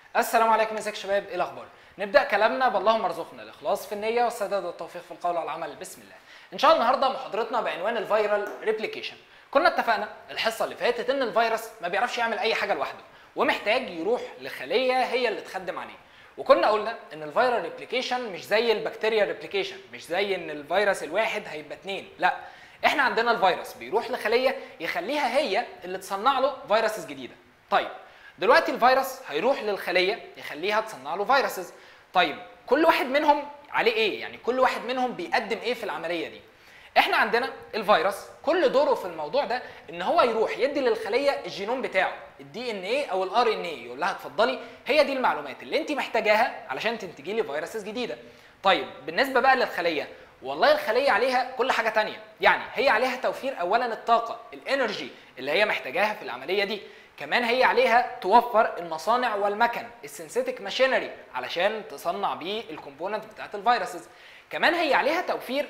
السلام عليكم ازيك يا شباب ايه الاخبار نبدا كلامنا باللهم ارزقنا الاخلاص في النيه والسداد والتوفيق في القول والعمل بسم الله ان شاء الله النهارده محاضرتنا بعنوان الفيرال ريبليكيشن كنا اتفقنا الحصه اللي فاتت ان الفيروس ما بيعرفش يعمل اي حاجه لوحده ومحتاج يروح لخليه هي اللي تخدم عليه وكنا قلنا ان الفيرال ريبليكيشن مش زي البكتيريا ريبليكيشن مش زي ان الفيروس الواحد هيبقى اتنين لا احنا عندنا الفيروس بيروح لخليه يخليها هي اللي تصنع له فيروسز جديده طيب دلوقتي الفيروس هيروح للخليه يخليها تصنع له فيروسز طيب كل واحد منهم عليه ايه يعني كل واحد منهم بيقدم ايه في العمليه دي احنا عندنا الفيروس كل دوره في الموضوع ده ان هو يروح يدي للخليه الجينوم بتاعه الدي ان ايه او الار ان ايه يقول لها اتفضلي هي دي المعلومات اللي انت محتاجاها علشان تنتجي لي فيروسز جديده طيب بالنسبه بقى للخليه والله الخليه عليها كل حاجه تانية يعني هي عليها توفير اولا الطاقه الانرجي اللي هي محتاجاها في العمليه دي كمان هي عليها توفر المصانع والمكن السنسيتك ماشينري علشان تصنع بيه الكومبوننت بتاعت الفيروسز كمان هي عليها توفير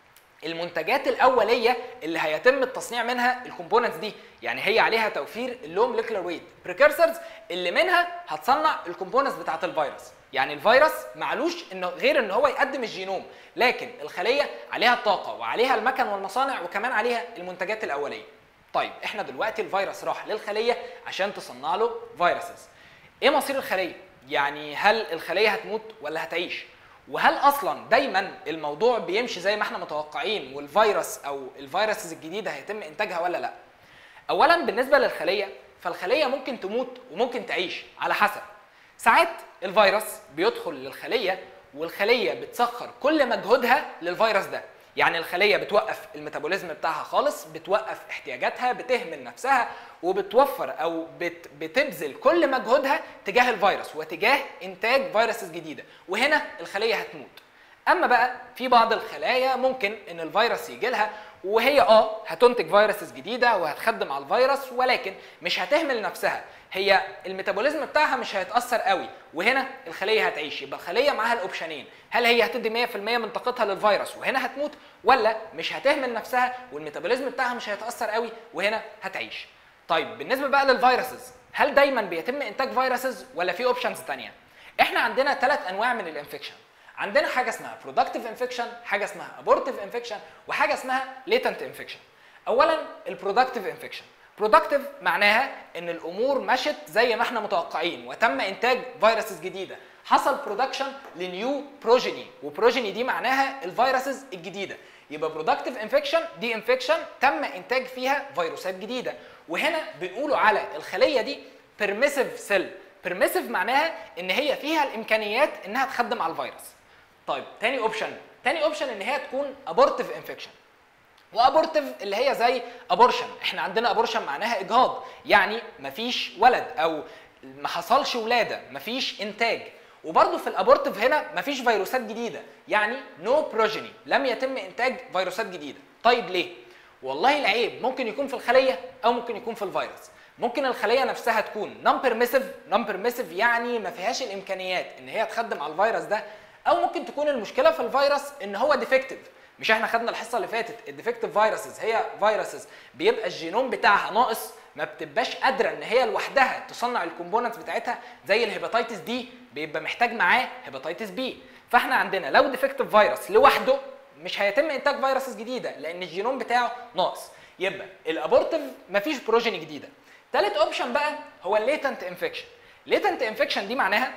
المنتجات الاوليه اللي هيتم التصنيع منها الكومبوننتس دي يعني هي عليها توفير اللو موليكولار ويت بريكرسرز اللي منها هتصنع الكومبوننتس بتاعت الفيروس يعني الفيروس معلوش انه غير ان هو يقدم الجينوم لكن الخليه عليها الطاقه وعليها المكن والمصانع وكمان عليها المنتجات الاوليه طيب احنا دلوقتي الفيروس راح للخليه عشان تصنع له فيروسز ايه مصير الخليه يعني هل الخليه هتموت ولا هتعيش وهل اصلا دايما الموضوع بيمشي زي ما احنا متوقعين والفيروس او الفيروسز الجديده هيتم انتاجها ولا لا اولا بالنسبه للخليه فالخليه ممكن تموت وممكن تعيش على حسب ساعات الفيروس بيدخل للخليه والخليه بتسخر كل مجهودها للفيروس ده يعني الخليه بتوقف الميتابوليزم بتاعها خالص بتوقف احتياجاتها بتهمل نفسها وبتوفر او بت بتبذل كل مجهودها تجاه الفيروس وتجاه انتاج فيروسز جديده وهنا الخليه هتموت اما بقى في بعض الخلايا ممكن ان الفيروس يجي لها وهي اه هتنتج فيروسز جديده وهتخدم على الفيروس ولكن مش هتهمل نفسها هي الميتابوليزم بتاعها مش هيتاثر قوي وهنا الخليه هتعيش يبقى الخليه معاها الاوبشنين هل هي هتدي 100% من طاقتها للفيروس وهنا هتموت ولا مش هتهمل نفسها والميتابوليزم بتاعها مش هيتاثر قوي وهنا هتعيش طيب بالنسبه بقى للفيروسز هل دايما بيتم انتاج فيروسز ولا في اوبشنز ثانيه احنا عندنا ثلاث انواع من الانفكشن عندنا حاجه اسمها برودكتيف انفكشن حاجه اسمها ابورتيف انفكشن وحاجه اسمها ليتنت انفكشن اولا البرودكتيف انفكشن برودكتيف معناها ان الامور مشت زي ما احنا متوقعين وتم انتاج فيروسز جديده حصل برودكشن لنيو بروجيني وبروجيني دي معناها الفيروسز الجديده يبقى برودكتيف انفكشن دي انفكشن تم انتاج فيها فيروسات جديده وهنا بنقولوا على الخليه دي بيرميسيف سيل بيرميسيف معناها ان هي فيها الامكانيات انها تخدم على الفيروس طيب تاني اوبشن تاني اوبشن ان هي تكون ابورتيف انفكشن وابورتيف اللي هي زي ابورشن احنا عندنا ابورشن معناها اجهاض يعني مفيش ولد او ما حصلش ولاده مفيش انتاج وبرضه في الابورتيف هنا مفيش فيروسات جديده يعني نو no بروجيني لم يتم انتاج فيروسات جديده طيب ليه والله العيب ممكن يكون في الخليه او ممكن يكون في الفيروس ممكن الخليه نفسها تكون نون بيرميسيف نون بيرميسيف يعني ما فيهاش الامكانيات ان هي تخدم على الفيروس ده او ممكن تكون المشكله في الفيروس ان هو ديفكتيف مش احنا خدنا الحصه اللي فاتت الديفكتيف فيروسز هي فيروسز بيبقى الجينوم بتاعها ناقص ما بتبقاش قادره ان هي لوحدها تصنع الكومبوننتس بتاعتها زي الهيباتيتس دي بيبقى محتاج معاه هيباتيتس بي فاحنا عندنا لو ديفكتيف فيروس لوحده مش هيتم انتاج فيروسز جديده لان الجينوم بتاعه ناقص يبقى الابورتيف مفيش بروجيني جديده ثالث اوبشن بقى هو الليتنت انفكشن ليتنت انفكشن دي معناها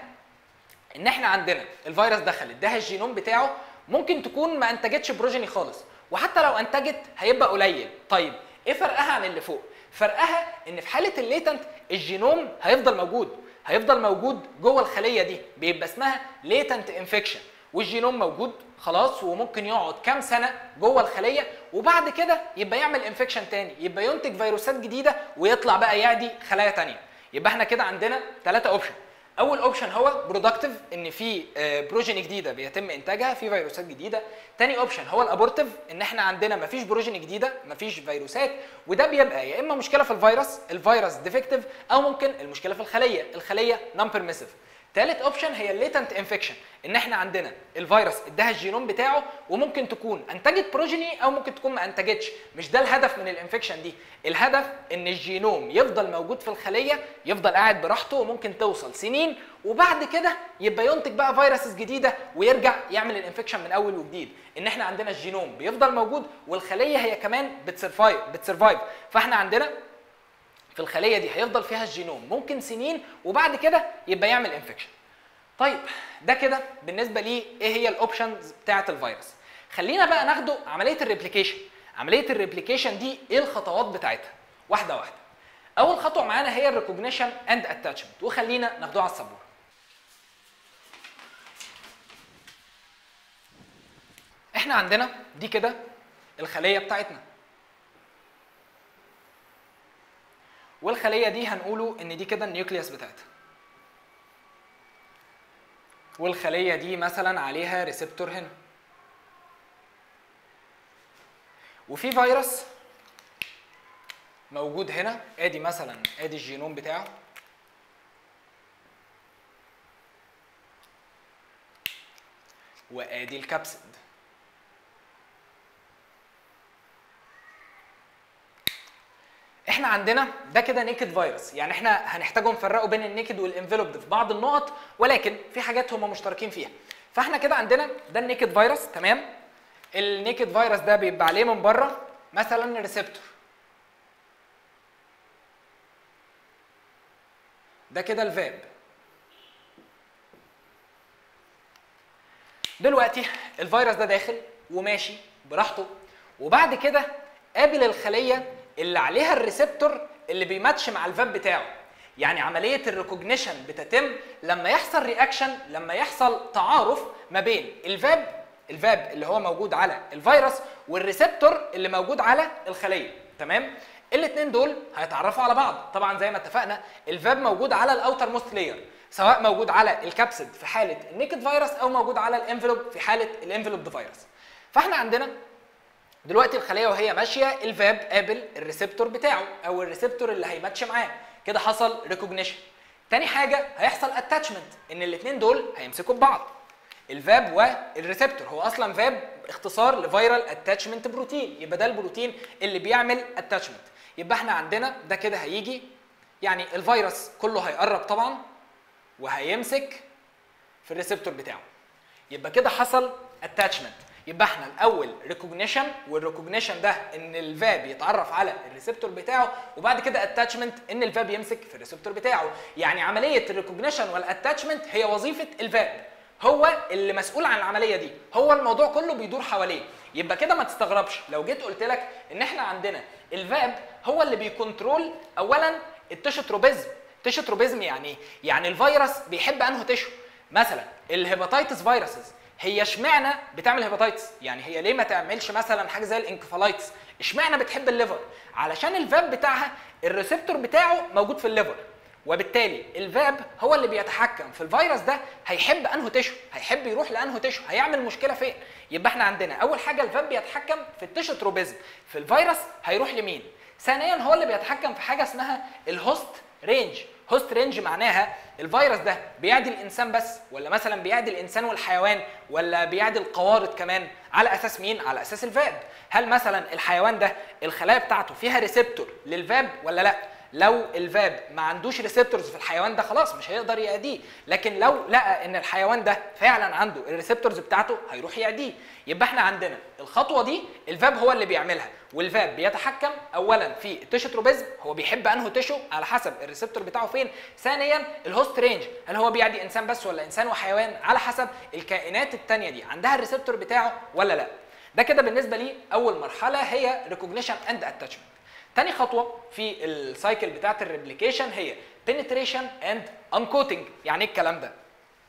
ان احنا عندنا الفيروس دخل اداها الجينوم بتاعه ممكن تكون ما انتجتش بروجيني خالص وحتى لو انتجت هيبقى قليل طيب ايه فرقها عن اللي فوق فرقها ان في حاله الليتنت الجينوم هيفضل موجود هيفضل موجود جوه الخليه دي بيبقى اسمها ليتنت انفكشن والجينوم موجود خلاص وممكن يقعد كام سنه جوه الخليه وبعد كده يبقى يعمل انفكشن تاني يبقى ينتج فيروسات جديده ويطلع بقى يعدي خلايا تانيه يبقى احنا كده عندنا ثلاثه اوبشن اول اوبشن هو برودكتيف ان في بروجين جديده بيتم انتاجها في فيروسات جديده تاني اوبشن هو الابورتيف ان احنا عندنا مفيش بروجين جديده مفيش فيروسات وده بيبقى يا اما مشكله في الفيروس الفيروس ديفكتيف او ممكن المشكله في الخليه الخليه نون بيرميسيف تالت اوبشن هي الليتنت انفكشن ان احنا عندنا الفيروس اداها الجينوم بتاعه وممكن تكون انتجت بروجيني او ممكن تكون ما انتجتش مش ده الهدف من الانفكشن دي الهدف ان الجينوم يفضل موجود في الخليه يفضل قاعد براحته وممكن توصل سنين وبعد كده يبقى ينتج بقى فيروسز جديده ويرجع يعمل الانفكشن من اول وجديد ان احنا عندنا الجينوم بيفضل موجود والخليه هي كمان بتسرفايف بتسرفايف فاحنا عندنا في الخليه دي هيفضل فيها الجينوم ممكن سنين وبعد كده يبقى يعمل انفكشن طيب ده كده بالنسبه لي ايه هي الاوبشنز بتاعه الفيروس خلينا بقى ناخده عمليه الريبليكيشن عمليه الريبليكيشن دي ايه الخطوات بتاعتها واحده واحده اول خطوه معانا هي الريكوجنيشن اند اتاتشمنت وخلينا ناخدوها على السبوره احنا عندنا دي كده الخليه بتاعتنا والخليه دي هنقوله ان دي كده النيوكليوس بتاعتها والخليه دي مثلا عليها ريسبتور هنا وفي فيروس موجود هنا ادي مثلا ادي الجينوم بتاعه وادي الكبسيد احنا عندنا ده كده نيكد فيروس يعني احنا هنحتاجوا نفرقوا بين النيكد والانفلوبد في بعض النقط ولكن في حاجات هم مشتركين فيها فاحنا كده عندنا ده النيكد فيروس تمام النيكد فيروس ده بيبقى عليه من بره مثلا ريسبتور ده كده الفاب دلوقتي الفيروس ده داخل وماشي براحته وبعد كده قابل الخليه اللي عليها الريسبتور اللي بيماتش مع الفاب بتاعه يعني عمليه الريكوجنيشن بتتم لما يحصل رياكشن لما يحصل تعارف ما بين الفاب الفاب اللي هو موجود على الفيروس والريسبتور اللي موجود على الخليه تمام الاثنين دول هيتعرفوا على بعض طبعا زي ما اتفقنا الفاب موجود على الاوتر موست لاير سواء موجود على الكبسد في حاله النيكد فيروس او موجود على الانفلوب في حاله الانفلوب فيروس فاحنا عندنا دلوقتي الخليه وهي ماشيه الفاب قابل الريسبتور بتاعه او الريسبتور اللي هيماتش معاه كده حصل ريكوجنيشن تاني حاجه هيحصل اتاتشمنت ان الاثنين دول هيمسكوا ببعض الفاب والريسبتور هو اصلا فاب اختصار لفيرال اتاتشمنت بروتين يبقى ده البروتين اللي بيعمل اتاتشمنت يبقى احنا عندنا ده كده هيجي يعني الفيروس كله هيقرب طبعا وهيمسك في الريسبتور بتاعه يبقى كده حصل اتاتشمنت يبقى احنا الاول ريكوجنيشن والريكوجنيشن ده ان الفاب يتعرف على الريسبتور بتاعه وبعد كده اتاتشمنت ان الفاب يمسك في الريسبتور بتاعه يعني عمليه الريكوجنيشن والاتاتشمنت هي وظيفه الفاب هو اللي مسؤول عن العمليه دي هو الموضوع كله بيدور حواليه يبقى كده ما تستغربش لو جيت قلت لك ان احنا عندنا الفاب هو اللي بيكنترول اولا التشوتروبيزم التشوتروبيزم يعني ايه يعني الفيروس بيحب انه تشو مثلا الهيباتيتس فيروسز هي اشمعنى بتعمل هيباتيتس يعني هي ليه ما تعملش مثلا حاجه زي الانكفالايتس اشمعنى بتحب الليفر علشان الفاب بتاعها الريسبتور بتاعه موجود في الليفر وبالتالي الفاب هو اللي بيتحكم في الفيروس ده هيحب انه تشو هيحب يروح لانه تشو هيعمل مشكله فين يبقى احنا عندنا اول حاجه الفاب بيتحكم في التشوتروبيزم في الفيروس هيروح لمين ثانيا هو اللي بيتحكم في حاجه اسمها الهوست رينج هوست رينج معناها الفيروس ده بيعدي الانسان بس ولا مثلا بيعدي الانسان والحيوان ولا بيعدي القوارض كمان على اساس مين على اساس الفاب هل مثلا الحيوان ده الخلايا بتاعته فيها ريسبتور للفاب ولا لا لو الفاب ما عندوش ريسبتورز في الحيوان ده خلاص مش هيقدر يعديه لكن لو لقى ان الحيوان ده فعلا عنده الريسبتورز بتاعته هيروح يعديه يبقى احنا عندنا الخطوه دي الفاب هو اللي بيعملها والفاب بيتحكم اولا في التشوتروبيزم هو بيحب انه تشو على حسب الريسبتور بتاعه فين ثانيا الهوست رينج هل هو بيعدي انسان بس ولا انسان وحيوان على حسب الكائنات الثانيه دي عندها الريسبتور بتاعه ولا لا ده كده بالنسبه لي اول مرحله هي ريكوجنيشن اند اتاتشمنت تاني خطوه في السايكل بتاعه الريبليكيشن هي penetration and uncoating يعني ايه الكلام ده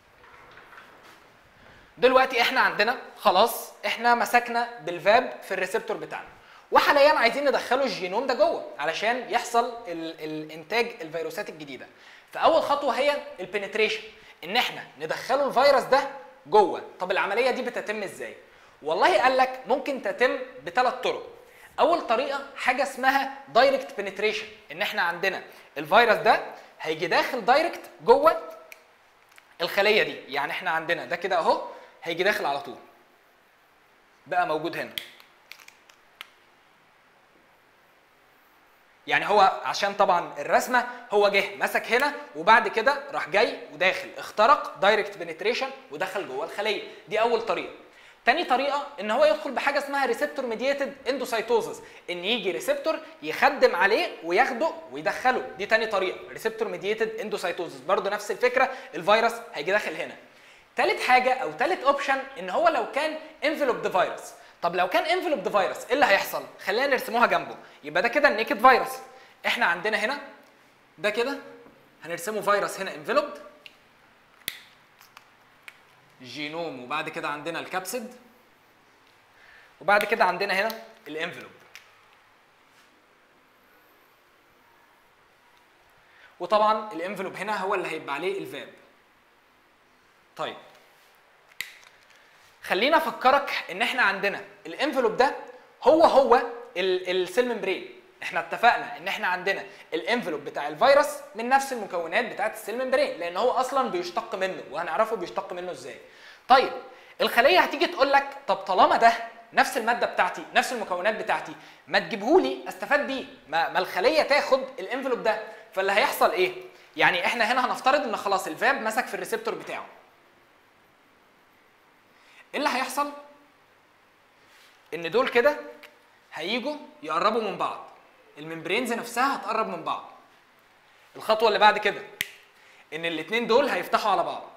دلوقتي احنا عندنا خلاص احنا مسكنا بالفاب في الريسبتور بتاعنا وحاليا عايزين ندخله الجينوم ده جوه علشان يحصل ال الانتاج الفيروسات الجديده فاول خطوه هي البنتريشن ان احنا ندخله الفيروس ده جوه طب العمليه دي بتتم ازاي والله قال لك ممكن تتم بثلاث طرق اول طريقه حاجه اسمها دايركت بنتريشن ان احنا عندنا الفيروس ده هيجي داخل دايركت جوه الخليه دي يعني احنا عندنا ده كده اهو هيجي داخل على طول بقى موجود هنا يعني هو عشان طبعا الرسمه هو جه مسك هنا وبعد كده راح جاي وداخل اخترق دايركت بنتريشن ودخل جوه الخليه دي اول طريقه تاني طريقه ان هو يدخل بحاجه اسمها ريسبتور ميديتد اندوسايتوزس ان يجي ريسبتور يخدم عليه وياخده ويدخله دي تاني طريقه ريسبتور ميديتد اندوسايتوزس برضه نفس الفكره الفيروس هيجي داخل هنا تالت حاجه او تالت اوبشن ان هو لو كان انفلوبد فيروس طب لو كان انفلوبد فيروس ايه اللي هيحصل خلينا نرسموها جنبه يبقى ده كده النيكد فيروس احنا عندنا هنا ده كده هنرسمه فيروس هنا انفلوبد جينوم وبعد كده عندنا الكبسيد وبعد كده عندنا هنا الانفلوب وطبعا الانفلوب هنا هو اللي هيبقى عليه الفاب طيب خلينا افكرك ان احنا عندنا الانفلوب ده هو هو السيل ممبرين احنا اتفقنا ان احنا عندنا الانفلوب بتاع الفيروس من نفس المكونات بتاعه السيل ممبرين لان هو اصلا بيشتق منه وهنعرفه بيشتق منه ازاي طيب الخليه هتيجي تقول لك طب طالما ده نفس الماده بتاعتي نفس المكونات بتاعتي ما تجيبهولي استفاد بيه ما, ما الخليه تاخد الانفلوب ده فاللي هيحصل ايه يعني احنا هنا هنفترض ان خلاص الفاب مسك في الريسبتور بتاعه ايه اللي هيحصل ان دول كده هيجوا يقربوا من بعض الممبرينز نفسها هتقرب من بعض الخطوه اللي بعد كده ان الاثنين دول هيفتحوا على بعض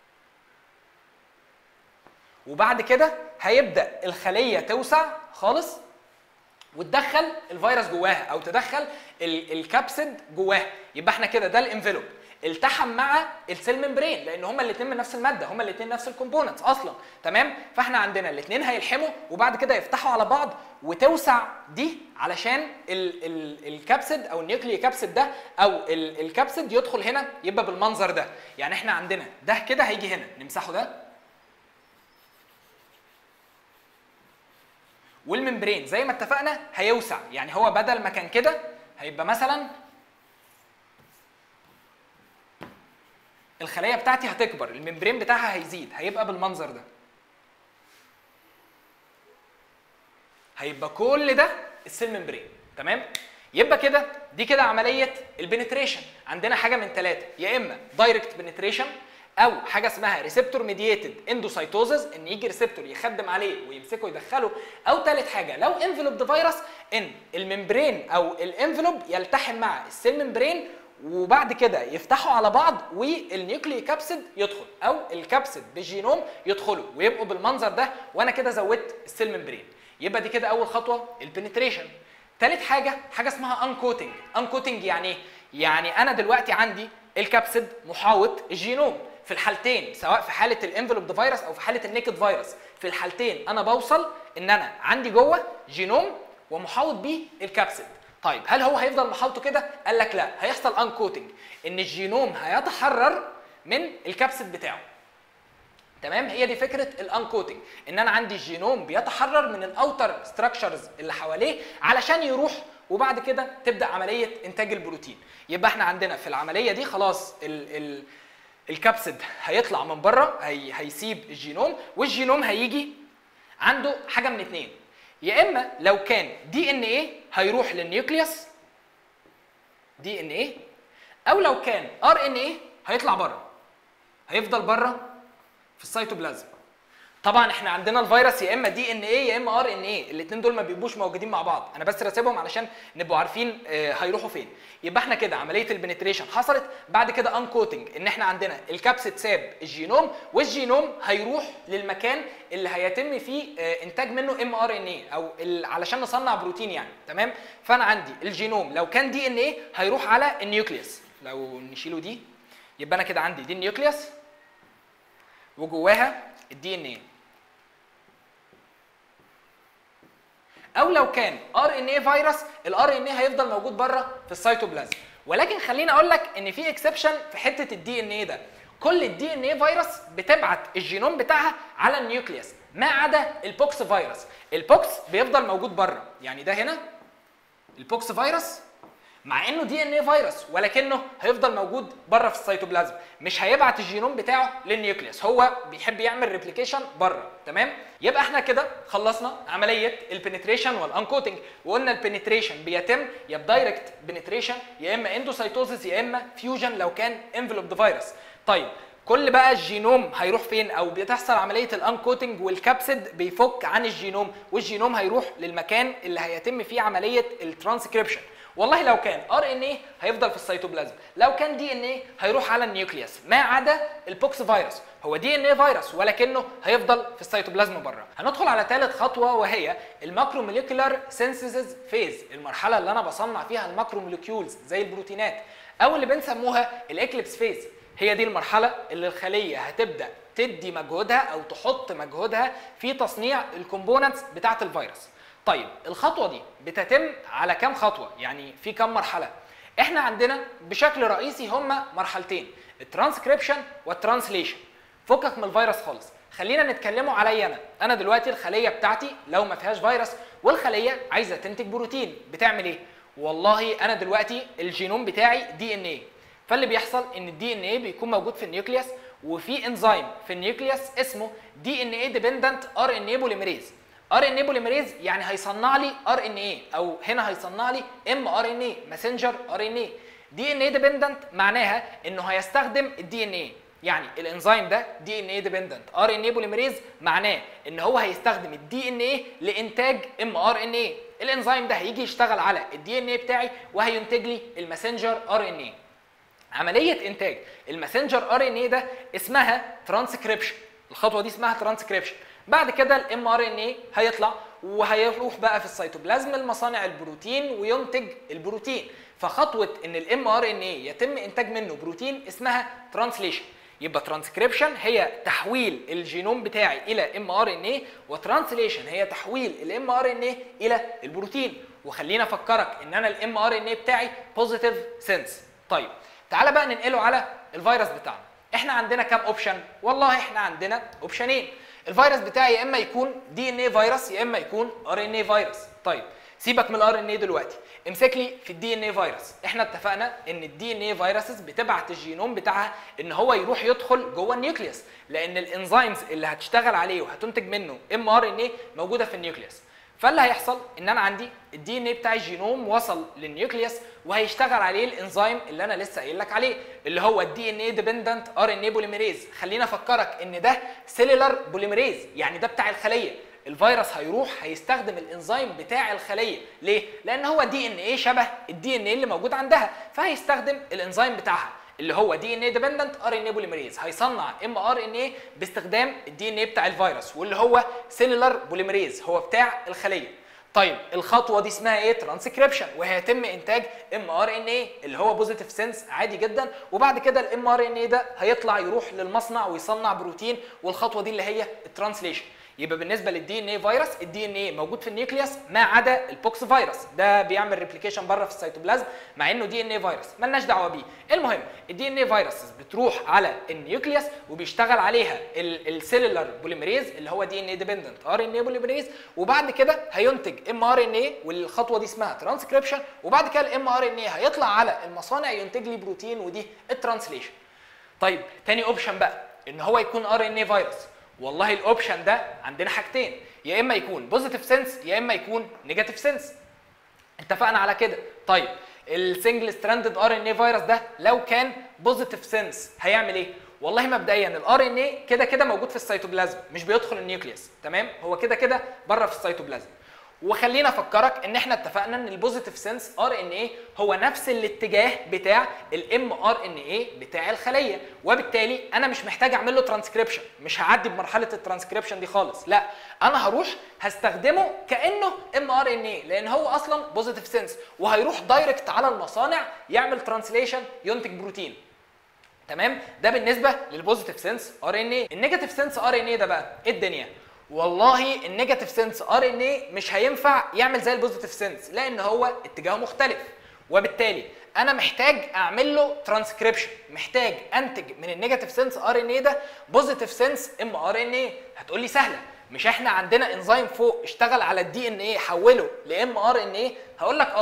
وبعد كده هيبدا الخليه توسع خالص وتدخل الفيروس جواها او تدخل الكبسد جواها يبقى احنا كده ده الانفلوب التحم مع السيل ممبرين لان هما الاثنين من نفس الماده هما الاثنين نفس الكومبوننتس اصلا تمام فاحنا عندنا الاثنين هيلحموا وبعد كده يفتحوا على بعض وتوسع دي علشان ال ال الكبسد او النيوكلي كبسد ده او ال الكبسد يدخل هنا يبقى بالمنظر ده يعني احنا عندنا ده كده هيجي هنا نمسحه ده والممبرين زي ما اتفقنا هيوسع يعني هو بدل ما كان كده هيبقى مثلا الخليه بتاعتي هتكبر الممبرين بتاعها هيزيد هيبقى بالمنظر ده هيبقى كل ده السيل ممبرين تمام يبقى كده دي كده عمليه البنتريشن عندنا حاجه من ثلاثه يا اما دايركت بنتريشن او حاجه اسمها ريسبتور ميدييتد اندوسايتوزز ان يجي ريسبتور يخدم عليه ويمسكه يدخله او ثالث حاجه لو انفلوب فيروس ان الممبرين او الانفلوب يلتحم مع السيل ممبرين وبعد كده يفتحوا على بعض والنيوكلي كابسيد يدخل او الكابسيد بالجينوم يدخلوا ويبقوا بالمنظر ده وانا كده زودت السيل ممبرين يبقى دي كده اول خطوه البنتريشن ثالث حاجه حاجه اسمها انكوتنج انكوتنج يعني ايه يعني انا دلوقتي عندي الكبسد محاوط الجينوم في الحالتين سواء في حاله الانفلوب فيروس او في حاله النيكد فيروس في الحالتين انا بوصل ان انا عندي جوه جينوم ومحاوط بيه الكبسد طيب هل هو هيفضل محاوطه كده قال لك لا هيحصل انكوتنج ان الجينوم هيتحرر من الكبسد بتاعه تمام هي دي فكره الانكوتنج ان انا عندي الجينوم بيتحرر من الاوتر ستراكشرز اللي حواليه علشان يروح وبعد كده تبدا عمليه انتاج البروتين يبقى احنا عندنا في العمليه دي خلاص ال ال الكبسد هيطلع من بره هي هيسيب الجينوم والجينوم هيجي عنده حاجه من اتنين يا اما لو كان دي ان ايه هيروح للنيوكليوس دي ان ايه او لو كان ار ان ايه هيطلع بره هيفضل بره في السيتوبلازم طبعا احنا عندنا الفيروس يا اما دي ان ايه يا اما ار ان ايه الاثنين دول ما بيبقوش موجودين مع بعض انا بس راسبهم علشان نبقوا عارفين اه هيروحوا فين يبقى احنا كده عمليه البنتريشن حصلت بعد كده انكوتنج ان احنا عندنا الكبسة ساب الجينوم والجينوم هيروح للمكان اللي هيتم فيه اه انتاج منه ام ار ان ايه او علشان نصنع بروتين يعني تمام فانا عندي الجينوم لو كان دي ان ايه هيروح على النيوكليوس لو نشيله دي يبقى انا كده عندي دي النيوكليوس وجواها الدي ان ايه او لو كان ار ان اي فيروس الار ان اي هيفضل موجود بره في السيتوبلازم ولكن خليني اقول لك ان في اكسبشن في حته الدي ان اي ده كل الدي ان اي فيروس بتبعت الجينوم بتاعها على النيوكليوس ما عدا البوكس فيروس البوكس بيفضل موجود بره يعني ده هنا البوكس فيروس مع انه دي ان ايه فيروس ولكنه هيفضل موجود بره في السيتوبلازم مش هيبعت الجينوم بتاعه للنيوكليوس هو بيحب يعمل ريبليكيشن بره تمام يبقى احنا كده خلصنا عمليه البنتريشن والانكوتنج وقلنا البنتريشن بيتم يا بدايركت بنتريشن يا اما اندوسايتوزيس يا اما فيوجن لو كان انفلوب فيروس طيب كل بقى الجينوم هيروح فين او بتحصل عمليه الانكوتنج والكابسيد بيفك عن الجينوم والجينوم هيروح للمكان اللي هيتم فيه عمليه الترانسكريبشن والله لو كان ار ان اي هيفضل في السيتوبلازم لو كان دي ان اي هيروح على النيوكليوس ما عدا البوكس فيروس هو دي ان اي فيروس ولكنه هيفضل في السيتوبلازم بره هندخل على ثالث خطوه وهي الماكرو موليكولار سينثيسيس فيز المرحله اللي انا بصنع فيها الماكرو موليكيولز زي البروتينات او اللي بنسموها الاكليبس فيز هي دي المرحله اللي الخليه هتبدا تدي مجهودها او تحط مجهودها في تصنيع الكومبوننتس بتاعه الفيروس طيب الخطوه دي بتتم على كام خطوه يعني في كام مرحله احنا عندنا بشكل رئيسي هما مرحلتين الترانسكريبشن والترانسليشن فكك من الفيروس خالص خلينا نتكلموا عليا انا انا دلوقتي الخليه بتاعتي لو ما فيهاش فيروس والخليه عايزه تنتج بروتين بتعمل ايه والله انا دلوقتي الجينوم بتاعي دي ان ايه فاللي بيحصل ان الدي ان ايه بيكون موجود في النيوكليوس وفي انزيم في النيوكليوس اسمه دي ان ايه ديبندنت ار ان ايه بوليميريز ار ان اي بوليميريز يعني هيصنع لي ار ان اي او هنا هيصنع لي ام ار ان اي ماسنجر ار ان اي دي ان اي ديبندنت معناها انه هيستخدم الدي ان اي يعني الانزيم ده دي ان اي ديبندنت ار ان اي بوليميريز معناه ان هو هيستخدم الدي ان اي لانتاج ام ار ان اي الانزيم ده هيجي يشتغل على الدي ان اي بتاعي وهينتج لي الماسنجر ار ان اي عمليه انتاج الماسنجر ار ان اي ده اسمها ترانسكريبشن الخطوه دي اسمها ترانسكريبشن بعد كده الام ار ان اي هيطلع وهيروح بقى في السيتوبلازم المصانع البروتين وينتج البروتين فخطوه ان الام ار ان اي يتم انتاج منه بروتين اسمها ترانسليشن يبقى ترانسكريبشن هي تحويل الجينوم بتاعي الى ام ار ان اي وترانسليشن هي تحويل الام ار ان اي الى البروتين وخلينا افكرك ان انا الام ار ان اي بتاعي بوزيتيف سنس طيب تعالى بقى ننقله على الفيروس بتاعنا احنا عندنا كام اوبشن والله احنا عندنا اوبشنين الفيروس بتاعي يا اما يكون دي ان اي فيروس يا اما يكون ار ان اي فيروس طيب سيبك من الار ان اي دلوقتي امسك لي في الدي ان اي فيروس احنا اتفقنا ان الدي ان اي فيروسز بتبعت الجينوم بتاعها ان هو يروح يدخل جوه النيوكليوس لان الانزيمز اللي هتشتغل عليه وهتنتج منه ام ار ان اي موجوده في النيوكليوس فاللي هيحصل ان انا عندي الدي ان اي بتاع الجينوم وصل للنيوكليوس وهيشتغل عليه الانزيم اللي انا لسه قايل لك عليه اللي هو الدي ان اي ديبندنت ار ان اي بوليميريز خلينا افكرك ان ده سيلولار بوليميريز يعني ده بتاع الخليه الفيروس هيروح هيستخدم الانزيم بتاع الخليه ليه لان هو دي ان ايه شبه الدي ان ايه اللي موجود عندها فهيستخدم الانزيم بتاعها اللي هو دي ان اي ديبندنت ار ان اي بوليميريز هيصنع ام ار ان اي باستخدام الدي ان اي بتاع الفيروس واللي هو سيلولار بوليميريز هو بتاع الخليه طيب الخطوه دي اسمها ايه ترانسكريبشن وهيتم انتاج ام ار ان اي اللي هو بوزيتيف سنس عادي جدا وبعد كده الام ار ان اي ده هيطلع يروح للمصنع ويصنع بروتين والخطوه دي اللي هي الترانسليشن يبقى بالنسبه للدي ان اي فيروس الدي ان اي موجود في النيوكليوس ما عدا البوكس فيروس ده بيعمل ريبليكيشن بره في السيتوبلازم مع انه دي ان اي فيروس مالناش دعوه بيه المهم الدي ان اي فيروس بتروح على النيوكليوس وبيشتغل عليها السيلولار بوليميريز اللي هو دي ان اي ديبندنت ار ان اي بوليميريز وبعد كده هينتج ام ار ان اي والخطوه دي اسمها ترانسكريبشن وبعد كده الام ار ان اي هيطلع على المصانع ينتج لي بروتين ودي الترانسليشن طيب تاني اوبشن بقى ان هو يكون ار ان اي فيروس والله الاوبشن ده عندنا حاجتين يا اما يكون بوزيتيف سنس يا اما يكون نيجاتيف سنس اتفقنا على كده طيب السنجل ستراندد ار ان اي فيروس ده لو كان بوزيتيف سنس هيعمل ايه والله مبدئيا الار ان اي كده كده موجود في السيتوبلازم مش بيدخل النيوكليوس تمام هو كده كده بره في السيتوبلازم وخلينا افكرك ان احنا اتفقنا ان البوزيتيف سنس ار ان اي هو نفس الاتجاه بتاع الام ار ان اي بتاع الخليه وبالتالي انا مش محتاج اعمل له ترانسكريبشن مش هعدي بمرحله الترانسكريبشن دي خالص لا انا هروح هستخدمه كانه ام ار ان اي لان هو اصلا بوزيتيف سنس وهيروح دايركت على المصانع يعمل ترانسليشن ينتج بروتين تمام ده بالنسبه للبوزيتيف سنس ار ان اي النيجاتيف سنس ار ان اي ده بقى ايه الدنيا والله النيجاتيف سنس ار ان اي مش هينفع يعمل زي البوزيتيف سنس لان هو اتجاهه مختلف وبالتالي انا محتاج اعمل له ترانسكريبشن محتاج انتج من النيجاتيف سنس ار ان اي ده بوزيتيف سنس ام ار ان اي هتقول لي سهله مش احنا عندنا انزيم فوق اشتغل على الدي ان اي حوله لام ار ان اي هقول لك اه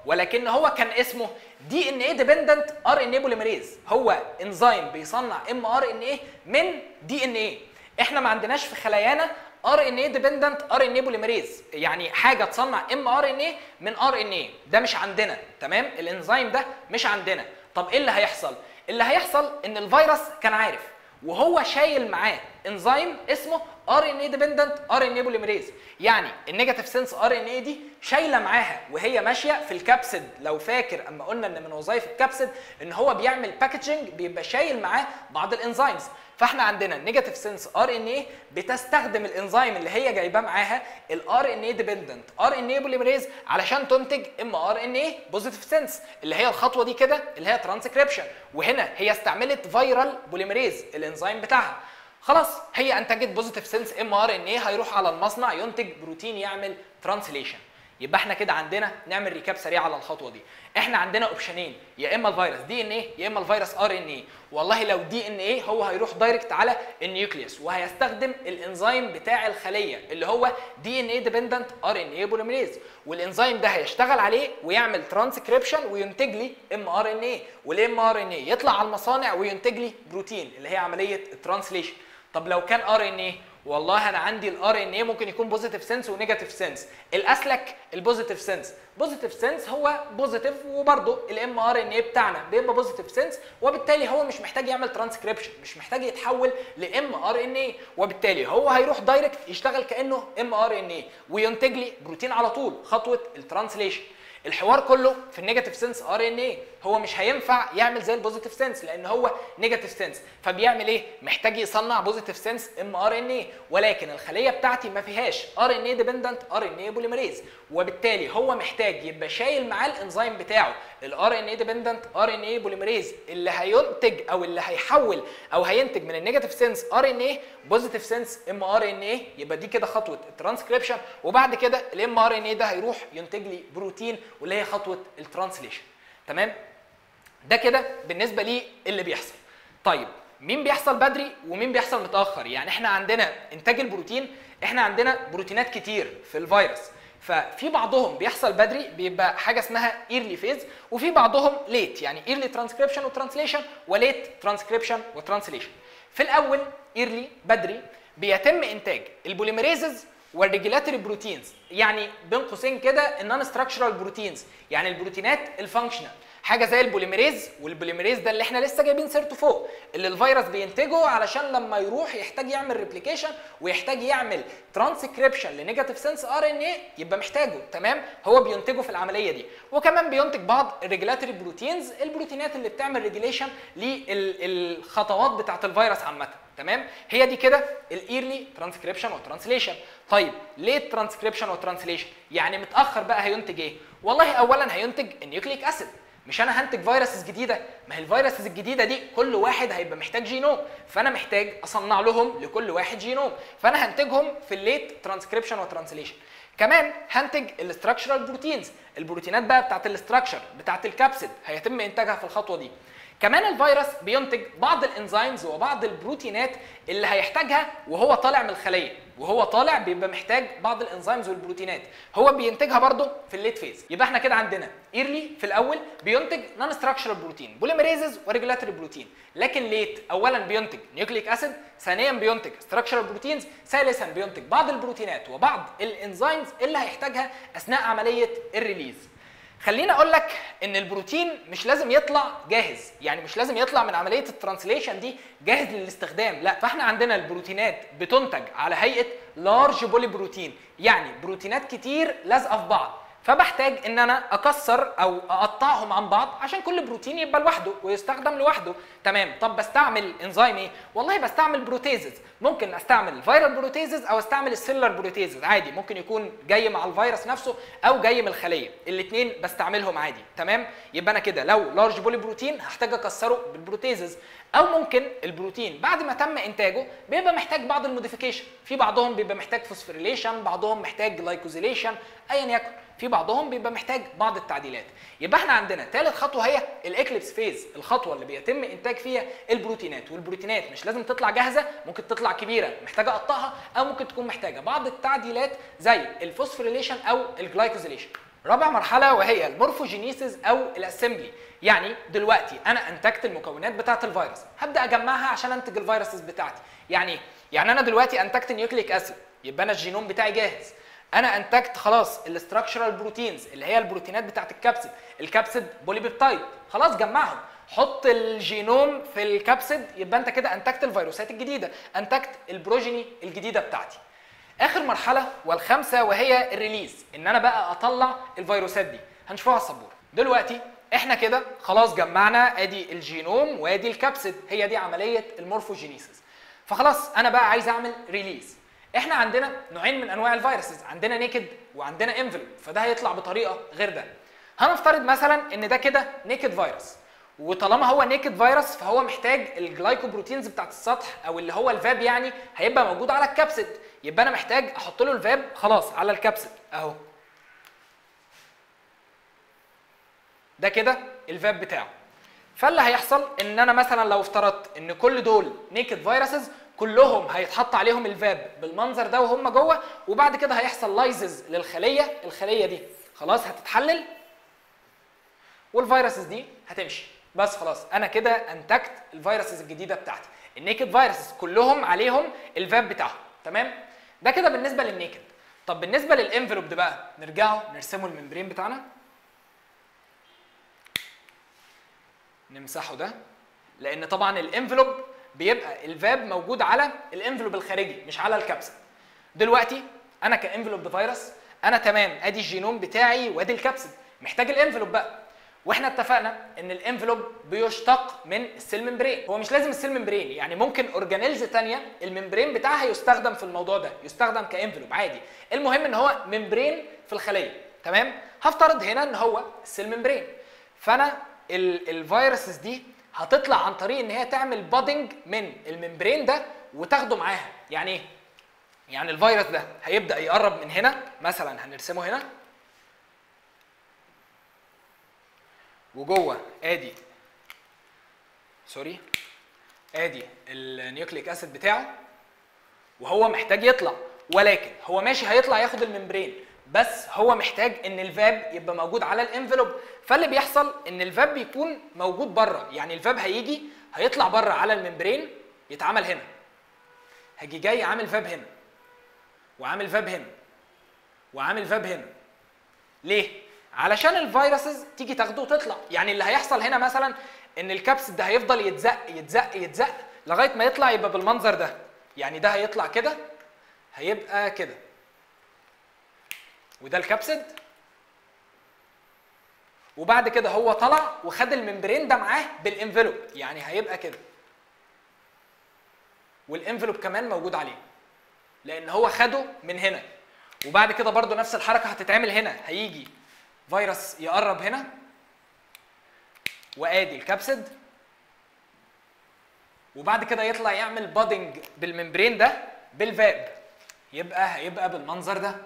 ولكن هو كان اسمه دي ان اي ديبندنت ار ان اي بوليمريز هو انزيم بيصنع ام ار ان اي من دي ان اي احنا ما عندناش في خلايانا ار ان اي ديبندنت ار ان اي بوليمريز يعني حاجه تصنع ام ار ان اي من ار ان اي ده مش عندنا تمام الانزيم ده مش عندنا طب ايه اللي هيحصل اللي هيحصل ان الفيروس كان عارف وهو شايل معاه انزيم اسمه ار ان اي ديبندنت ار ان اي بوليمريز يعني النيجاتيف سنس ار ان اي دي شايله معاها وهي ماشيه في الكبسد لو فاكر اما قلنا ان من وظائف الكبسد ان هو بيعمل باكجنج بيبقى شايل معاه بعض الانزيمز فاحنا عندنا النيجاتيف سنس ار ان اي بتستخدم الانزيم اللي هي جايباه معاها الار ان اي ديبندنت ار ان اي بوليمريز علشان تنتج ام ار ان اي بوزيتيف سنس اللي هي الخطوه دي كده اللي هي ترانسكريبشن وهنا هي استعملت فيرال بوليمريز الانزيم بتاعها خلاص هي انتجت بوزيتيف سنس ام ار ان اي هيروح على المصنع ينتج بروتين يعمل ترانسليشن يبقى احنا كده عندنا نعمل ريكاب سريع على الخطوه دي احنا عندنا اوبشنين يا اما الفيروس دي ان ايه يا اما الفيروس ار ان ايه والله لو دي ان ايه هو هيروح دايركت على النيوكليوس وهيستخدم الانزيم بتاع الخليه اللي هو دي ان ايه ديبندنت ار ان ايه بوليمريز والانزيم ده هيشتغل عليه ويعمل ترانسكريبشن وينتج لي ام ار ان ايه والام ار ان ايه يطلع على المصانع وينتج لي بروتين اللي هي عمليه الترانسليشن طب لو كان ار ان ايه والله انا عندي الار ان ايه ممكن يكون بوزيتيف سنس ونيجاتيف سنس الاسلك البوزيتيف سنس بوزيتيف سنس هو بوزيتيف وبرده الام ار ان ايه بتاعنا بيبقى بوزيتيف سنس وبالتالي هو مش محتاج يعمل ترانسكريبشن مش محتاج يتحول لام ار ان ايه وبالتالي هو هيروح دايركت يشتغل كانه ام ار ان ايه وينتج لي بروتين على طول خطوه الترانسليشن الحوار كله في النيجاتيف سنس ار ان ايه هو مش هينفع يعمل زي البوزيتيف سنس لان هو نيجاتيف سنس فبيعمل ايه محتاج يصنع بوزيتيف سنس ام ار ان ايه ولكن الخليه بتاعتي ما فيهاش ار ان ايه ديبندنت ار ان ايه بوليمريز وبالتالي هو محتاج يبقى شايل معاه الانزيم بتاعه الار ان ايه ديبندنت ار ان ايه بوليمريز اللي هينتج او اللي هيحول او هينتج من النيجاتيف سنس ار ان ايه بوزيتيف سنس ام ار ان ايه يبقى دي كده خطوه الترانسكريبشن وبعد كده الام ار ان ايه ده هيروح ينتج لي بروتين واللي هي خطوه الترانسليشن تمام ده كده بالنسبه لي اللي بيحصل طيب مين بيحصل بدري ومين بيحصل متاخر يعني احنا عندنا انتاج البروتين احنا عندنا بروتينات كتير في الفيروس ففي بعضهم بيحصل بدري بيبقى حاجه اسمها ايرلي فيز وفي بعضهم ليت يعني ايرلي ترانسكريبشن وترانسليشن وليت ترانسكريبشن وترانسليشن في الاول ايرلي بدري بيتم انتاج البوليمريزز والريجولاتوري بروتينز يعني بين قوسين كده النون ستراكشرال بروتينز يعني البروتينات الفانكشنال حاجه زي البوليميريز والبوليميريز ده اللي احنا لسه جايبين سيرته فوق اللي الفيروس بينتجه علشان لما يروح يحتاج يعمل ريبليكيشن ويحتاج يعمل ترانسكريبشن لنيجاتيف سنس ار ان اي يبقى محتاجه تمام هو بينتجه في العمليه دي وكمان بينتج بعض الريجولاتوري بروتينز البروتينات اللي بتعمل ريجوليشن للخطوات بتاعه الفيروس عامه تمام هي دي كده الايرلي ترانسكريبشن وترانسليشن طيب ليه الترانسكريبشن وترانسليشن يعني متاخر بقى هينتج ايه والله اولا هينتج النيوكليك اسيد مش انا هنتج فيروسز جديده ما هي الفيروسز الجديده دي كل واحد هيبقى محتاج جينوم فانا محتاج اصنع لهم لكل واحد جينوم فانا هنتجهم في الليت ترانسكريبشن وترانسليشن كمان هنتج الاستراكشرال بروتينز البروتينات بقى بتاعت الاستراكشر بتاعت الكبسد هيتم انتاجها في الخطوه دي كمان الفيروس بينتج بعض الانزيمز وبعض البروتينات اللي هيحتاجها وهو طالع من الخليه وهو طالع بيبقى محتاج بعض الانزيمز والبروتينات هو بينتجها برضه في الليت فيز يبقى احنا كده عندنا ايرلي في الاول بينتج نون ستراكشرال بروتين بوليميريزز وريجولاتوري بروتين لكن ليت اولا بينتج نيوكليك اسيد ثانيا بينتج ستراكشرال بروتينز ثالثا بينتج بعض البروتينات وبعض الانزيمز اللي هيحتاجها اثناء عمليه الريليز خليني اقول لك ان البروتين مش لازم يطلع جاهز يعني مش لازم يطلع من عمليه الترانسليشن دي جاهز للاستخدام لا فاحنا عندنا البروتينات بتنتج على هيئه لارج بولي بروتين يعني بروتينات كتير لازقه في بعض فبحتاج ان انا اكسر او اقطعهم عن بعض عشان كل بروتين يبقى لوحده ويستخدم لوحده تمام طب بستعمل انزيم ايه والله بستعمل بروتيزز ممكن استعمل فيرال بروتيزز او استعمل السيلر بروتيزز عادي ممكن يكون جاي مع الفيروس نفسه او جاي من الخليه الاثنين بستعملهم عادي تمام يبقى انا كده لو لارج بولي بروتين هحتاج اكسره بالبروتيزز او ممكن البروتين بعد ما تم انتاجه بيبقى محتاج بعض الموديفيكيشن في بعضهم بيبقى محتاج فوسفوريليشن بعضهم محتاج جلايكوزيليشن ايا يكن في بعضهم بيبقى محتاج بعض التعديلات يبقى احنا عندنا ثالث خطوه هي الاكليبس فيز الخطوه اللي بيتم انتاج فيها البروتينات والبروتينات مش لازم تطلع جاهزه ممكن تطلع كبيره محتاجه اقطعها او ممكن تكون محتاجه بعض التعديلات زي الفوسفوريليشن او الجلايكوزيليشن رابع مرحله وهي المورفوجينيسيس او الاسمبلي يعني دلوقتي انا انتجت المكونات بتاعه الفيروس هبدا اجمعها عشان انتج الفيروسز بتاعتي يعني ايه يعني انا دلوقتي انتجت نيوكليك اسيد يبقى انا الجينوم بتاعي جاهز انا انتجت خلاص الاستراكشرال بروتينز اللي هي البروتينات بتاعه الكبسيد الكبسيد بوليبيبتايد خلاص جمعهم حط الجينوم في الكبسيد يبقى انت كده انتجت الفيروسات الجديده انتجت البروجيني الجديده بتاعتي اخر مرحله والخامسه وهي الريليز ان انا بقى اطلع الفيروسات دي هنشوفها على السبوره دلوقتي احنا كده خلاص جمعنا ادي الجينوم وادي الكبسيد هي دي عمليه المورفوجينيسيس فخلاص انا بقى عايز اعمل ريليز احنا عندنا نوعين من انواع الفيروسز عندنا نيكد وعندنا انفلوب فده هيطلع بطريقه غير ده هنفترض مثلا ان ده كده نيكد فيروس وطالما هو نيكد فيروس فهو محتاج الجلايكوبروتينز بتاعت السطح او اللي هو الفاب يعني هيبقى موجود على الكبسيد يبقى انا محتاج احط له الفاب خلاص على الكبسيد اهو ده كده الفاب بتاعه فاللي هيحصل ان انا مثلا لو افترضت ان كل دول نيكد فيروسز كلهم هيتحط عليهم الفاب بالمنظر ده وهم جوه وبعد كده هيحصل لايزز للخليه الخليه دي خلاص هتتحلل والفيروسز دي هتمشي بس خلاص انا كده انتجت الفيروسز الجديده بتاعتي النيكد فيروسز كلهم عليهم الفاب بتاعهم تمام ده كده بالنسبه للنيكد طب بالنسبه للانفلوب ده بقى نرجعه نرسمه الممبرين بتاعنا نمسحه ده لان طبعا الانفلوب بيبقى الفاب موجود على الانفلوب الخارجي مش على الكبسه دلوقتي انا كانفلوب فيروس انا تمام ادي الجينوم بتاعي وادي الكبسه محتاج الانفلوب بقى واحنا اتفقنا ان الانفلوب بيشتق من السيل ممبرين هو مش لازم السيل ممبرين يعني ممكن اورجانيلز تانية الممبرين بتاعها يستخدم في الموضوع ده يستخدم كانفلوب عادي المهم ان هو ممبرين في الخليه تمام هفترض هنا ان هو السيل ممبرين فانا الفيروسز دي هتطلع عن طريق ان هي تعمل بادنج من الممبرين ده وتاخده معاها يعني ايه يعني الفيروس ده هيبدا يقرب من هنا مثلا هنرسمه هنا وجوه ادي سوري ادي النيوكليك اسيد بتاعه وهو محتاج يطلع ولكن هو ماشي هيطلع ياخد الممبرين بس هو محتاج ان الفاب يبقى موجود على الانفلوب فاللي بيحصل ان الفاب بيكون موجود بره يعني الفاب هيجي هيطلع بره على الممبرين يتعمل هنا هاجي جاي عامل فاب هنا وعامل فاب هنا وعامل فاب هنا ليه علشان الفيروسز تيجي تاخده وتطلع يعني اللي هيحصل هنا مثلا ان الكبسد ده هيفضل يتزق يتزق يتزق لغايه ما يطلع يبقى بالمنظر ده يعني ده هيطلع كده هيبقى كده وده الكبسد وبعد كده هو طلع وخد الممبرين ده معاه بالانفلوب يعني هيبقى كده والانفلوب كمان موجود عليه لان هو خده من هنا وبعد كده برضو نفس الحركه هتتعمل هنا هيجي فيروس يقرب هنا وادي الكبسد وبعد كده يطلع يعمل بادنج بالممبرين ده بالفاب يبقى هيبقى بالمنظر ده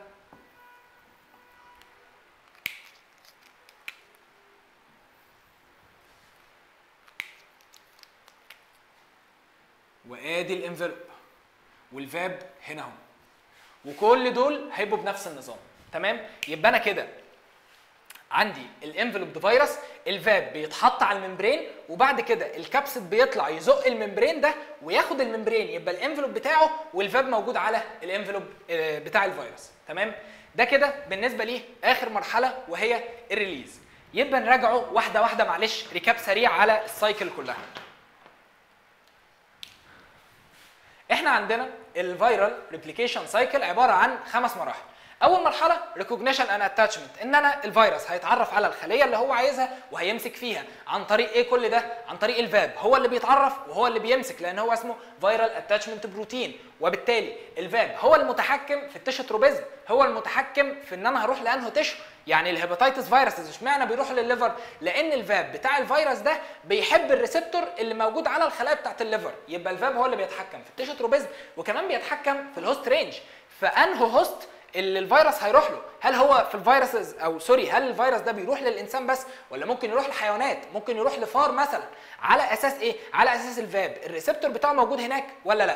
وادي الانفلوب والفاب هنا اهو وكل دول هيبقوا بنفس النظام تمام يبقى انا كده عندي الانفلوب فيروس الفاب بيتحط على الممبرين وبعد كده الكبسد بيطلع يزق الممبرين ده وياخد الممبرين يبقى الانفلوب بتاعه والفاب موجود على الانفلوب بتاع الفيروس تمام ده كده بالنسبه ليه اخر مرحله وهي الريليز يبقى نراجعه واحده واحده معلش ريكاب سريع على السايكل كلها احنا عندنا الفيرال ريبليكيشن سايكل عباره عن خمس مراحل اول مرحله ريكوجنيشن اند اتاتشمنت ان انا الفيروس هيتعرف على الخليه اللي هو عايزها وهيمسك فيها عن طريق ايه كل ده عن طريق الفاب هو اللي بيتعرف وهو اللي بيمسك لان هو اسمه فيرال اتاتشمنت بروتين وبالتالي الفاب هو المتحكم في التشوتروبيزم هو المتحكم في ان انا هروح لانه تشو يعني الهيباتيتس فيروسز اشمعنى بيروح للليفر لان الفاب بتاع الفيروس ده بيحب الريسبتور اللي موجود على الخلايا بتاعت الليفر يبقى الفاب هو اللي بيتحكم في التشوتروبيزم وكمان بيتحكم في الهوست رينج فانهو هوست اللي الفيروس هيروح له هل هو في الفيروسز او سوري هل الفيروس ده بيروح للانسان بس ولا ممكن يروح لحيوانات ممكن يروح لفار مثلا على اساس ايه على اساس الفاب الريسبتور بتاعه موجود هناك ولا لا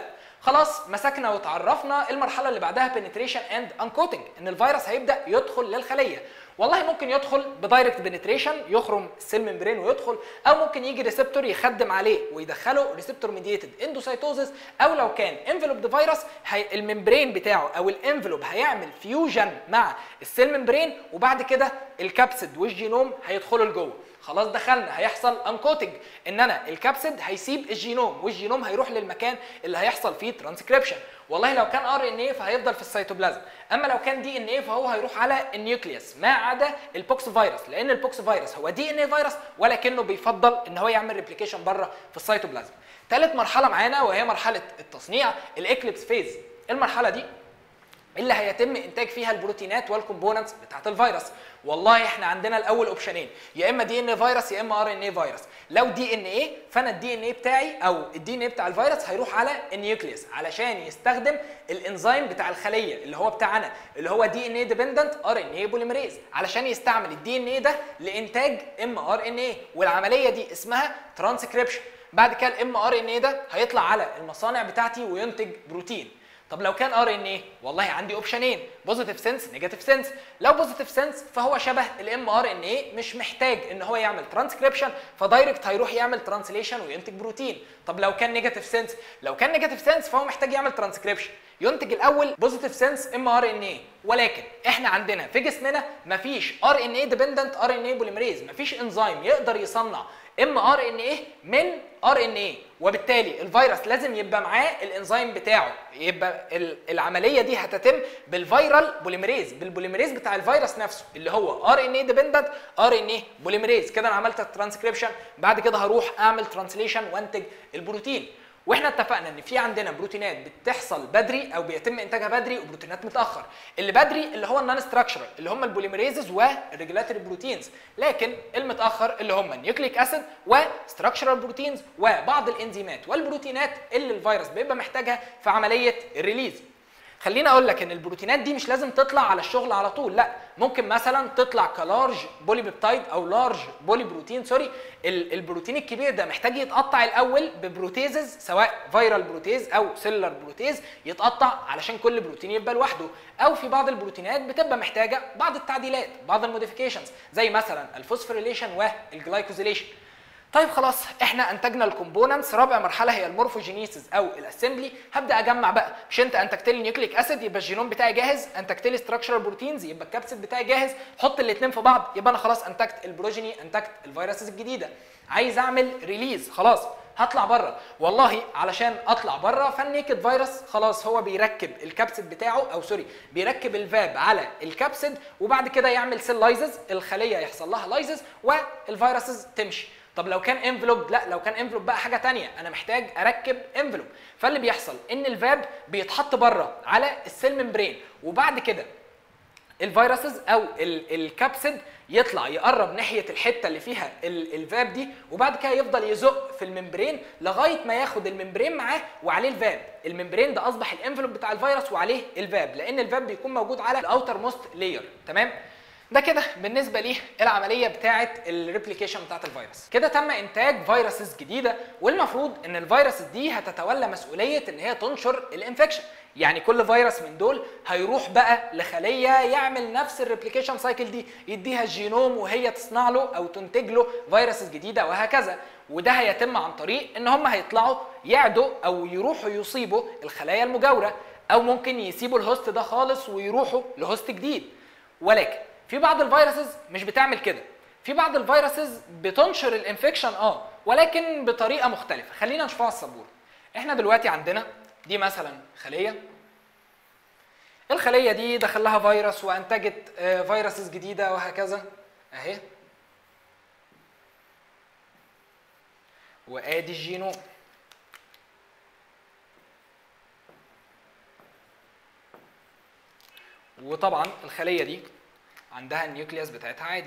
خلاص مسكنا وتعرفنا المرحله اللي بعدها بنتريشن اند انكوتنج ان الفيروس هيبدا يدخل للخليه والله ممكن يدخل بدايركت بنتريشن يخرم السيل ممبرين ويدخل او ممكن يجي ريسبتور يخدم عليه ويدخله ريسبتور ميديتد اندوسايتوزس او لو كان انفلوب فيروس هي الممبرين بتاعه او الانفلوب هيعمل فيوجن مع السيل ممبرين وبعد كده الكبسد والجينوم هيدخلوا لجوه خلاص دخلنا هيحصل انكوتنج ان انا الكبسد هيسيب الجينوم والجينوم هيروح للمكان اللي هيحصل فيه ترانسكريبشن والله لو كان ار ان اي فهيفضل في السيتوبلازم اما لو كان دي ان اي فهو هيروح على النيوكليوس ما عدا البوكس فيروس لان البوكس فيروس هو دي ان اي فيروس ولكنه بيفضل ان هو يعمل ريبليكيشن بره في السيتوبلازم ثالث مرحله معانا وهي مرحله التصنيع الاكليبس فيز المرحله دي اللي هيتم انتاج فيها البروتينات والكومبوننتس بتاعت الفيروس والله احنا عندنا الاول اوبشنين يا اما دي ان اي فيروس يا اما ار ان اي فيروس لو دي ان اي فانا الدي ان اي بتاعي او الدي ان اي بتاع الفيروس هيروح على النيوكليوس علشان يستخدم الانزيم بتاع الخليه اللي هو بتاعنا اللي هو دي ان اي ديبندنت ار ان اي بوليمريز علشان يستعمل الدي ان اي ده لانتاج ام ار ان اي والعمليه دي اسمها ترانسكريبشن بعد كده الام ار ان اي ده هيطلع على المصانع بتاعتي وينتج بروتين طب لو كان ار ان ايه والله عندي اوبشنين بوزيتيف سنس نيجاتيف سنس لو بوزيتيف سنس فهو شبه الام ار ان ايه مش محتاج ان هو يعمل ترانسكريبشن فدايركت هيروح يعمل ترانسليشن وينتج بروتين طب لو كان نيجاتيف سنس لو كان نيجاتيف سنس فهو محتاج يعمل ترانسكريبشن ينتج الاول بوزيتيف سنس ام ار ان ايه ولكن احنا عندنا في جسمنا مفيش ار ان ايه ديبندنت ار ان ايه بوليمريز مفيش انزيم يقدر يصنع ام ار ان ايه من ار ان ايه وبالتالي الفيروس لازم يبقى معاه الانزيم بتاعه يبقى العمليه دي هتتم بالفيرال بوليمريز بالبوليمريز بتاع الفيروس نفسه اللي هو ار ان اي ديبندنت ار ان اي بوليمريز كده انا عملت الترانسكريبشن بعد كده هروح اعمل ترانسليشن وانتج البروتين واحنا اتفقنا ان في عندنا بروتينات بتحصل بدري او بيتم انتاجها بدري وبروتينات متاخر اللي بدري اللي هو النون ستراكشرال اللي هم البوليمريزز والريجولاتوري بروتينز لكن المتاخر اللي هم النيوكليك اسيد وستراكشرال بروتينز وبعض الانزيمات والبروتينات اللي الفيروس بيبقى محتاجها في عمليه الريليز خليني اقول لك ان البروتينات دي مش لازم تطلع على الشغل على طول لا ممكن مثلا تطلع كلارج بولي بيبتايد او لارج بولي بروتين سوري البروتين الكبير ده محتاج يتقطع الاول ببروتيزز سواء فيرال بروتيز او سيلولار بروتيز يتقطع علشان كل بروتين يبقى لوحده او في بعض البروتينات بتبقى محتاجه بعض التعديلات بعض الموديفيكيشنز زي مثلا الفوسفوريليشن والجلايكوزيليشن طيب خلاص احنا انتجنا الكومبوننتس رابع مرحله هي المورفوجينيسيس او الاسمبلي هبدا اجمع بقى مش انت انتجت لي نيوكليك اسيد يبقى الجينوم بتاعي جاهز انتجت لي ستراكشرال بروتينز يبقى الكبسيد بتاعي جاهز حط الاثنين في بعض يبقى انا خلاص انتجت البروجيني انتجت الفيروسز الجديده عايز اعمل ريليز خلاص هطلع بره والله علشان اطلع بره فالنيكد فيروس خلاص هو بيركب الكبسيد بتاعه او سوري بيركب الفاب على الكبسيد وبعد كده يعمل سيل لايزز الخليه يحصل لها لايزز والفيروسز تمشي طب لو كان انفلوب لا لو كان انفلوب بقى حاجه تانية انا محتاج اركب انفلوب فاللي بيحصل ان الفاب بيتحط بره على السيل ممبرين وبعد كده الفيروسز او الكبسيد يطلع يقرب ناحيه الحته اللي فيها الفاب دي وبعد كده يفضل يزق في الممبرين لغايه ما ياخد الممبرين معاه وعليه الفاب الممبرين ده اصبح الانفلوب بتاع الفيروس وعليه الفاب لان الفاب بيكون موجود على الاوتر موست لاير تمام ده كده بالنسبه ليه العمليه بتاعه الريبليكيشن بتاعه الفيروس كده تم انتاج فيروسز جديده والمفروض ان الفيروسز دي هتتولى مسؤوليه ان هي تنشر الانفكشن يعني كل فيروس من دول هيروح بقى لخليه يعمل نفس الريبليكيشن سايكل دي يديها الجينوم وهي تصنع له او تنتج له فيروسز جديده وهكذا وده هيتم عن طريق ان هم هيطلعوا يعدوا او يروحوا يصيبوا الخلايا المجاوره او ممكن يسيبوا الهوست ده خالص ويروحوا لهوست جديد ولكن في بعض الفيروسز مش بتعمل كده في بعض الفيروسز بتنشر الانفكشن اه ولكن بطريقه مختلفه خلينا نشوفها على السبوره احنا دلوقتي عندنا دي مثلا خليه الخليه دي دخل لها فيروس وانتجت فيروسز جديده وهكذا اهي وادي الجينوم وطبعا الخليه دي عندها النيوكليوس بتاعتها عادي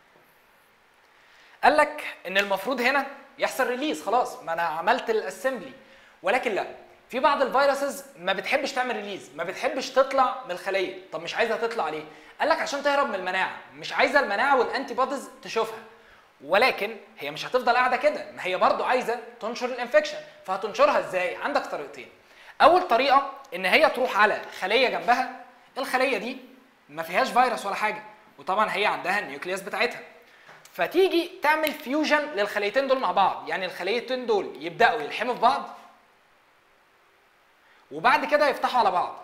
قال لك ان المفروض هنا يحصل ريليز خلاص ما انا عملت الاسمبلي ولكن لا في بعض الفيروسز ما بتحبش تعمل ريليز ما بتحبش تطلع من الخليه طب مش عايزه تطلع ليه قال لك عشان تهرب من المناعه مش عايزه المناعه والانتي بوديز تشوفها ولكن هي مش هتفضل قاعده كده ما هي برضو عايزه تنشر الانفكشن فهتنشرها ازاي عندك طريقتين اول طريقه ان هي تروح على خليه جنبها الخليه دي ما فيهاش فيروس ولا حاجه وطبعا هي عندها النيوكليوس بتاعتها فتيجي تعمل فيوجن للخليتين دول مع بعض يعني الخليتين دول يبداوا يلحموا في بعض وبعد كده يفتحوا على بعض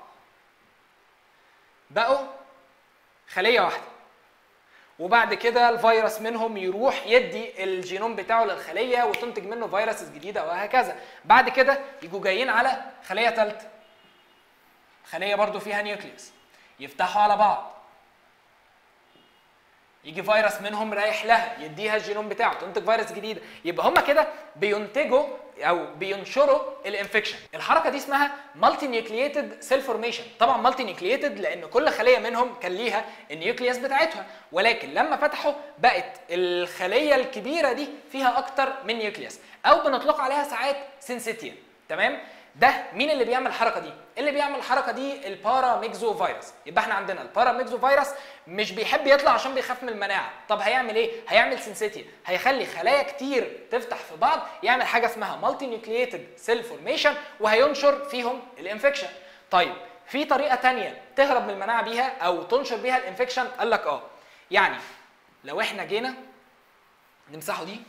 بقوا خليه واحده وبعد كده الفيروس منهم يروح يدي الجينوم بتاعه للخليه وتنتج منه فيروسز جديده وهكذا بعد كده يجوا جايين على خليه ثالثه خليه برضو فيها نيوكليوس يفتحوا على بعض يجي فيروس منهم رايح لها يديها الجينوم بتاعه تنتج فيروس جديده يبقى هم كده بينتجوا او بينشروا الانفكشن الحركه دي اسمها مالتي نيوكلييتد سيل فورميشن طبعا مالتي نيوكلييتد لان كل خليه منهم كان ليها النيوكليوس بتاعتها ولكن لما فتحوا بقت الخليه الكبيره دي فيها اكتر من نيوكليوس او بنطلق عليها ساعات سينسيتيان تمام ده مين اللي بيعمل الحركه دي اللي بيعمل الحركه دي البارا ميكزو فيروس يبقى احنا عندنا البارا ميكزو فيروس مش بيحب يطلع عشان بيخاف من المناعه طب هيعمل ايه هيعمل سنسيتي هيخلي خلايا كتير تفتح في بعض يعمل حاجه اسمها مالتي نيوكلييتد سيل فورميشن وهينشر فيهم الانفكشن طيب في طريقه تانية تهرب من المناعه بيها او تنشر بيها الانفكشن قال لك اه يعني لو احنا جينا نمسحه دي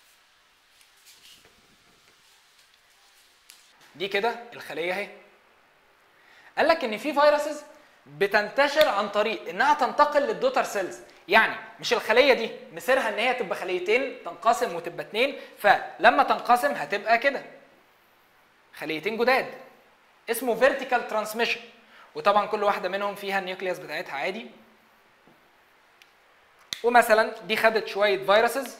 دي كده الخليه اهي قال لك ان في فيروسز بتنتشر عن طريق انها تنتقل للدوتر سيلز يعني مش الخليه دي مصيرها ان هي تبقى خليتين تنقسم وتبقى اتنين فلما تنقسم هتبقى كده خليتين جداد اسمه فيرتيكال ترانسميشن وطبعا كل واحده منهم فيها النيوكليوس بتاعتها عادي ومثلا دي خدت شويه فيروسز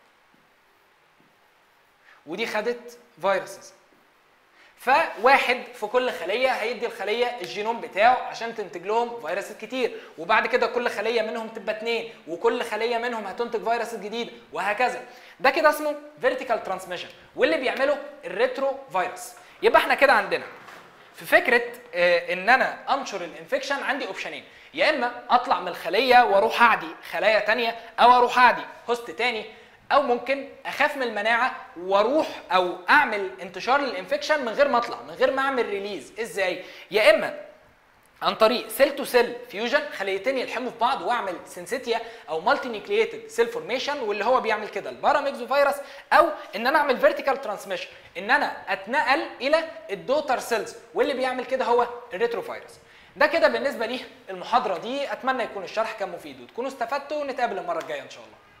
ودي خدت فيروسز فواحد في كل خليه هيدي الخليه الجينوم بتاعه عشان تنتج لهم فيروسات كتير وبعد كده كل خليه منهم تبقى اتنين وكل خليه منهم هتنتج فيروسات جديده وهكذا ده كده اسمه فيرتيكال ترانسميشن واللي بيعمله الريترو فيروس يبقى احنا كده عندنا في فكره آه ان انا انشر الانفكشن عندي اوبشنين يا اما اطلع من الخليه واروح اعدي خلايا تانية او اروح اعدي هوست تاني او ممكن اخاف من المناعه واروح او اعمل انتشار للانفكشن من غير ما اطلع من غير ما اعمل ريليز ازاي يا اما عن طريق سيل تو سيل فيوجن خليتين يلحموا في بعض واعمل سنسيتيا او مالتي نيوكلييتد سيل فورميشن واللي هو بيعمل كده الباراميكزو فيروس او ان انا اعمل فيرتيكال ترانسميشن ان انا اتنقل الى الدوتر سيلز واللي بيعمل كده هو الريترو فيروس ده كده بالنسبه لي المحاضره دي اتمنى يكون الشرح كان مفيد وتكونوا استفدتوا ونتقابل المره الجايه ان شاء الله